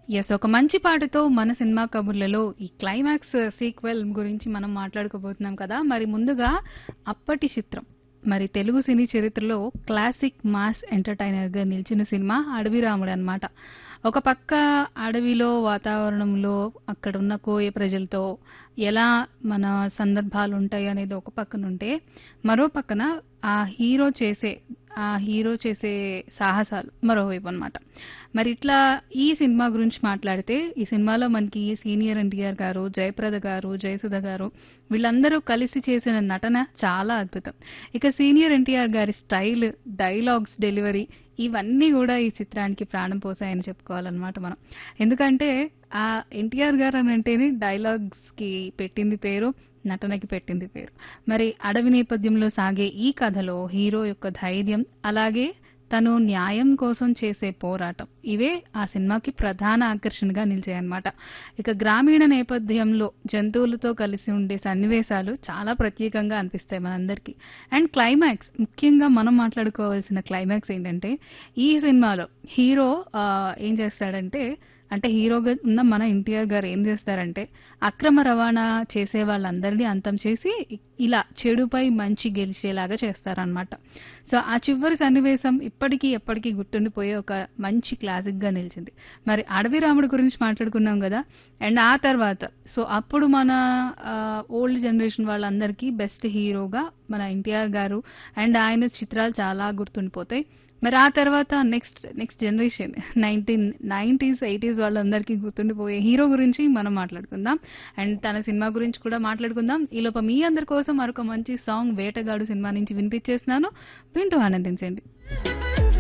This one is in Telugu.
యెస్. ఒక మంచి పాటతో మన సినిమా కబుర్లలో ఈ క్లైమాక్స్ సీక్వెల్ గురించి మనం మాట్లాడుకోబోతున్నాం కదా! మరి ముందుగా అప్పటి చిత్రం. మరి తెలుగు సినీ చరిత్రలో క్లాసిక్ మాస్ ఎంటర్‌టైనర్‌గా నిలిచిన సినిమా 'అడవి రాముడు' అన్నమాట. ఒక పక్క అడవిలో వాతావరణంలో అక్కడున్న కోయ ప్రజలతో ఎలా మన సందర్భాలుంటాయి అనేది ఒక పక్కనుంటే, మరో పక్కన ఆ హీరో చేసే ఆ హీరో చేసే సాహసాలు మరోవైపు అన్నమాట. మరి ఇట్లా ఈ సినిమా గురించి మాట్లాడితే ఈ సినిమాలో మనకి సీనియర్ ఎన్టీఆర్ గారు, జయప్రద గారు, జయసుధ గారు వీళ్ళందరూ కలిసి చేసిన నటన చాలా అద్భుతం. ఇక సీనియర్ ఎన్టీఆర్ గారి స్టైల్, డైలాగ్స్ డెలివరీ ఇవన్నీ గూడా ఈ చిత్రానికి ప్రాణం పోసాయని చెప్పుకోవాలన్నమాట మనం. ఎందుకంటే ఆ ఎన్టీఆర్ గారనంటేనే డైలాగ్స్‌కి పెట్టింది పేరు, నటనకి పెట్టింది పేరు. మరి అడవి నేపథ్యంలో సాగే ఈ కథలో హీరో యొక్క ధైర్యం, అలాగే తను న్యాయం కోసం చేసే పోరాటం ఇవే ఆ సినిమాకి ప్రధాన ఆకర్షణగా నిలిచాయన్నమాట. ఇక గ్రామీణ నేపథ్యంలో జంతువులతో కలిసి ఉండే సన్నివేశాలు చాలా ప్రత్యేకంగా అనిపిస్తాయి మనందరికీ. అండ్ క్లైమాక్స్ ముఖ్యంగా మనం మాట్లాడుకోవాల్సిన క్లైమాక్స్ ఏంటంటే ఈ సినిమాలో హీరో ఆహ్, ఏం చేస్తాడంటే అంటే హీరోగా ఉన్న మన ఎన్టీఆర్ గారు ఏం చేస్తారంటే అక్రమ రవాణా చేసే వాళ్ళందరినీ అంతం చేసి ఇలా చెడుపై మంచి గెలిచేలాగా చేస్తారన్నమాట. సో ఆ చివరి సన్నివేశం ఇప్పటికీ ఎప్పటికీ గుర్తుండిపోయే ఒక మంచి క్లాసిక్‌గా నిలిచింది. మరి 'అడవి రాముడు' గురించి మాట్లాడుకున్నాం గదా! అండ్ ఆ తర్వాత సో అప్పుడు మన ఆహ్, ఓల్డ్ జనరేషన్ వాళ్ళందరికీ బెస్ట్ హీరోగా మన ఎన్టీఆర్ గారు అండ్ ఆయన చిత్రాలు చాలా గుర్తుండిపోతాయి. మరి ఆ తర్వాత నెక్స్ట్ నెక్స్ట్ జనరేషన్ 19 90స్, 80స్ వాళ్ళందరికీ గుర్తుండిపోయే హీరో గురించి మనం మాట్లాడుకుందాం. అండ్ తన సినిమా గురించి కూడా మాట్లాడుకుందాం. ఈలోపు మీ అందరి కోసం మరొక మంచి సాంగ్ 'వేటగాడు' సినిమా నుంచి వినిపించేస్తున్నాను. వింటూ ఆనందించండి.